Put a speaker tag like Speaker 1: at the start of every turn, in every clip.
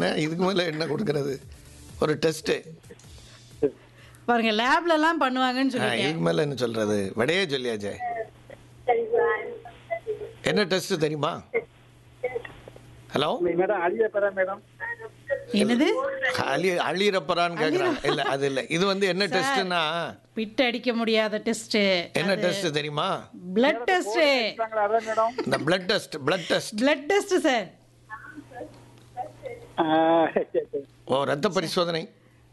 Speaker 1: என்ன இதுக்கு மேலே என்ன கொடுக்கறது ஒரு டெஸ்ட்டு
Speaker 2: பாருங்க லேப்ல எல்லாம் பண்ணுவாங்கன்னு சொல்லிட்டேன்
Speaker 1: இதுக்கு மேலே என்ன சொல்கிறது விடையே சொல்லியாச்சே என்ன டெஸ்ட் தெரியுமா ஹலோ
Speaker 3: மேடம் அழிய பெற மேடம்
Speaker 2: என்னது
Speaker 1: அழி அழியிறப்பறான்னு கேட்குறாங்க இல்லை அது இல்லை இது வந்து என்ன டெஸ்ட்டுன்னா
Speaker 2: பிட் அடிக்க முடியாத டெஸ்ட்
Speaker 1: என்ன டெஸ்ட் தெரியுமா
Speaker 2: பிளட் டெஸ்ட்
Speaker 3: இருக்காங்களா அதான் மேடம்
Speaker 1: இந்த blood test blood test
Speaker 2: blood test sir
Speaker 1: ஓ ரத்த பரிசோதனை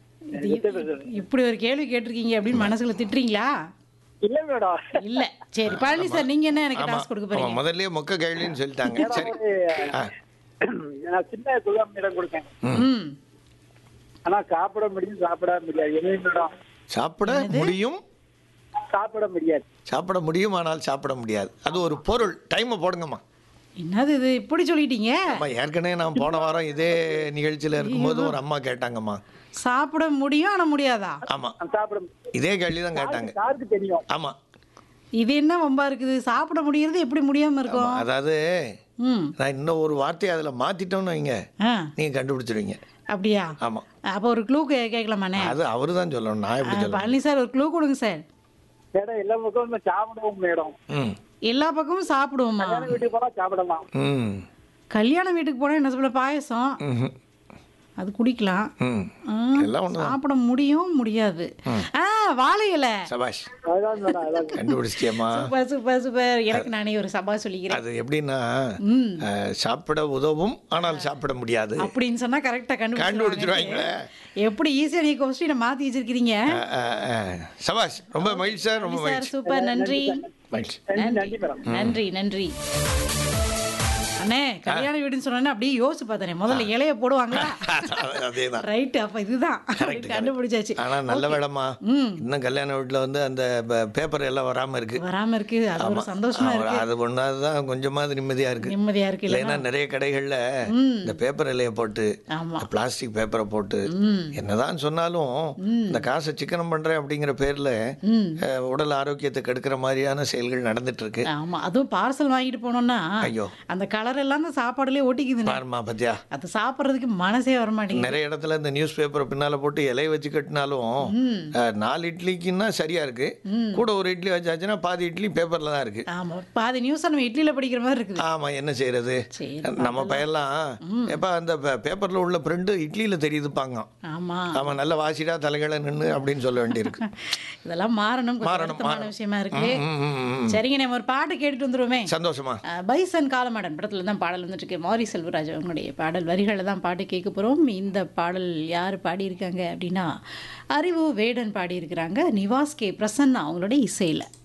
Speaker 2: இப்படி ஒரு கேள்வி கேட்டிருக்கீங்க அப்படின்னு மனசுல திட்டுறீங்களா
Speaker 3: இல்ல மேடம்
Speaker 2: இல்ல சரி பழனி சார் நீங்க என்ன எனக்கு டாஸ்க் கொடுக்க
Speaker 1: ஆமா
Speaker 2: போறீங்க
Speaker 1: முதல்லயே மொக்க கேள்வின்னு சொல்லிட்டாங்க சரி ஆ
Speaker 3: நான் சின்ன துகம் மேடம் கொடுத்தேன்
Speaker 2: ம்
Speaker 3: ஆனா சாப்பிட முடியும் சாப்பிட முடியாது எதுவும் மேடம்
Speaker 1: சாப்பிட முடியும்
Speaker 3: சாப்பிட முடியாது
Speaker 1: சாப்பிட முடியும் ஆனால் சாப்பிட முடியாது அது ஒரு பொருள் டைமை போடுங்கம்மா
Speaker 2: என்னது இது இப்படி சொல்லிட்டீங்க
Speaker 1: அம்மா ஏற்கனவே நான் போன வாரம் இதே நிகழ்ச்சியில் இருக்கும்போது ஒரு அம்மா கேட்டாங்கம்மா
Speaker 2: சாப்பிட முடியும் ஆனா முடியாதா
Speaker 1: ஆமா
Speaker 3: நான் சாப்பிட முடியாது.
Speaker 1: இதே கேள்வி தான் கேட்டாங்க
Speaker 3: யாருக்கு தெரியும்
Speaker 1: ஆமா
Speaker 2: இது என்ன வம்பா இருக்குது சாப்பிட முடியறது எப்படி முடியாம இருக்கும்
Speaker 1: அதாவது
Speaker 2: ம்
Speaker 1: நான் இன்னும் ஒரு வார்த்தையை அதில் மாத்திட்டோம்னு வைங்க
Speaker 2: ஆ
Speaker 1: நீங்க கண்டுபிடிச்சிருவீங்க
Speaker 2: அப்படியா
Speaker 1: ஆமா
Speaker 2: அப்போ ஒரு க்ளூ கேட்கலாமாண்ணே
Speaker 1: அது அவரு தான் சொல்லணும் நான் எப்படி சொல்லணும்
Speaker 2: பழனி சார் ஒரு க்ளூ கொடுங்க சார்
Speaker 3: மேடம் எல்லா பக்கமும் சாப்பிடுவோம் மேடம்
Speaker 1: ம்
Speaker 2: எல்லா பக்கமும் சாப்பிடுவோமா
Speaker 3: கல்யாண வீட்டுக்கு போனா சாப்பிடலாம்
Speaker 1: ம்
Speaker 2: கல்யாண வீட்டுக்கு போனால் என்ன சொல்ல பாயசம்
Speaker 1: ம்ஹும்.
Speaker 2: அது குடிக்கலாம்
Speaker 1: ம்
Speaker 2: ம்,
Speaker 1: எல்லாம் ஒன்று
Speaker 2: சாப்பிட முடியும் முடியாது ஆ வாழை இலை
Speaker 1: சபாஷ்
Speaker 3: அதுதான் மேடம் அதான்
Speaker 1: கண்டுபிடிச்சிட்டியம்மா
Speaker 2: சூப்பர் சூப்பர் சூப்பர் எனக்கு நானே ஒரு சபா சொல்லிக்கிறேன்
Speaker 1: அது எப்படின்னா
Speaker 2: ம்
Speaker 1: அஹ், சாப்பிட உதவும் ஆனால் சாப்பிட முடியாது
Speaker 2: அப்படின்னு சொன்னா கரெக்டா கண்டுபிடிச்சிருவாங்க
Speaker 1: கண்டுபிடிச்சிருவாங்களே
Speaker 2: எப்படி ஈஸியா நீ கொஸ்டினை மாத்தி வச்சிருக்கீங்க
Speaker 1: அஹ், அஹ், அஹ். சபாஷ் ரொம்ப மகிழ்ச்சி சார் ரொம்ப
Speaker 2: சார்
Speaker 1: மகிழ்ச்சி
Speaker 2: சூப்பர் நன்றி
Speaker 1: மகிழ்ச்சி
Speaker 3: நன்றி மேடம்
Speaker 2: நன்றி நன்றி அண்ணே கல்யாண வீடுன்னு சொன்னோன்னே அப்படியே யோசிச்சு பார்த்தனே முதல்ல இலைய போடுவாங்களா
Speaker 1: அதே தான்
Speaker 2: ரைட் அப்ப இதுதான் அப்படி கண்டுபிடிச்சாச்சு
Speaker 1: ஆனால் நல்ல வேலைம்மா
Speaker 2: ம்.
Speaker 1: இன்னும் கல்யாண வீட்டில் வந்து அந்த பேப்பர் எல்லாம் வராமல் இருக்கு
Speaker 2: வராம இருக்கு அது ஒரு சந்தோஷமா
Speaker 1: அவர்
Speaker 2: இருக்கு
Speaker 1: அது ஒன்றாவது தான் கொஞ்சமாவது நிம்மதியாக இருக்கு
Speaker 2: நிம்மதியா இருக்கு
Speaker 1: இல்லைன்னா நிறைய கடைகளில் இந்த பேப்பர் இலையை போட்டு
Speaker 2: ஆமா
Speaker 1: பிளாஸ்டிக் பேப்பரை போட்டு என்னதான் சொன்னாலும் இந்த காசை சிக்கனம் பண்றேன் அப்படிங்கிற பேர்ல
Speaker 2: ம்
Speaker 1: அஹ், உடல் ஆரோக்கியத்தை கெடுக்கிற மாதிரியான செயல்கள் நடந்துட்டு இருக்கு
Speaker 2: ஆமா அதுவும் பார்சல் வாங்கிட்டு போனோம்னா
Speaker 1: ஐயோ
Speaker 2: அந்த கலர் எல்லாம் அந்த சாப்பாடுலயே ஒட்டிக்குதுண்ணே
Speaker 1: பாருமா பத்தியா
Speaker 2: அது சாப்பிட்றதுக்கு மனசே வர மாட்டேங்குது
Speaker 1: நிறைய இடத்துல இந்த நியூஸ் பேப்பரை பின்னால போட்டு இலைய வச்சு கட்டினாலும் அஹ், நாலு இட்லிக்குன்னா சரியா இருக்கு கூட ஒரு இட்லி வச்சாச்சுன்னா பாதி இட்லி பேப்பர்ல தான் இருக்கு
Speaker 2: ஆமா பாதி நியூஸ் நம்ம இட்லியில படிக்கிற மாதிரி இருக்குது
Speaker 1: ஆமா என்ன செய்யறது
Speaker 2: சரி
Speaker 1: நம்ம பையெல்லாம் எப்ப அந்த பே- பேப்பர்ல உள்ள பிரிண்ட் இட்லியில தெரியுதுப்பாங்க
Speaker 2: ஆமா
Speaker 1: ஆமா நல்ல வாசிடா தலைகளை நின்று அப்படின்னு சொல்ல வேண்டியிருக்கு
Speaker 2: இதெல்லாம் மாறணும் கொஞ்சம்
Speaker 1: மாறணும்,
Speaker 2: வருத்தமான
Speaker 1: மாறணும்.
Speaker 2: விஷயமா இருக்கு
Speaker 1: ம், ம், ம், ம்.
Speaker 2: சரிங்க நம்ம ஒரு பாட்டு கேட்டுட்டு வந்துருவோமே
Speaker 1: சந்தோஷமா
Speaker 2: அஹ், பைசன் காலமாடன் படத்துல தான் பாடல் வந்துட்டு இருக்கு மாரி செல்வராஜ் அவங்களுடைய பாடல் வரிகளில் தான் பாட்டு கேட்க போறோம் இந்த பாடல் யார் பாடியிருக்காங்க அப்படின்னா அறிவு வேடன் பாடியிருக்கிறாங்க நிவாஸ் கே பிரசன்னா அவங்களுடைய இசையில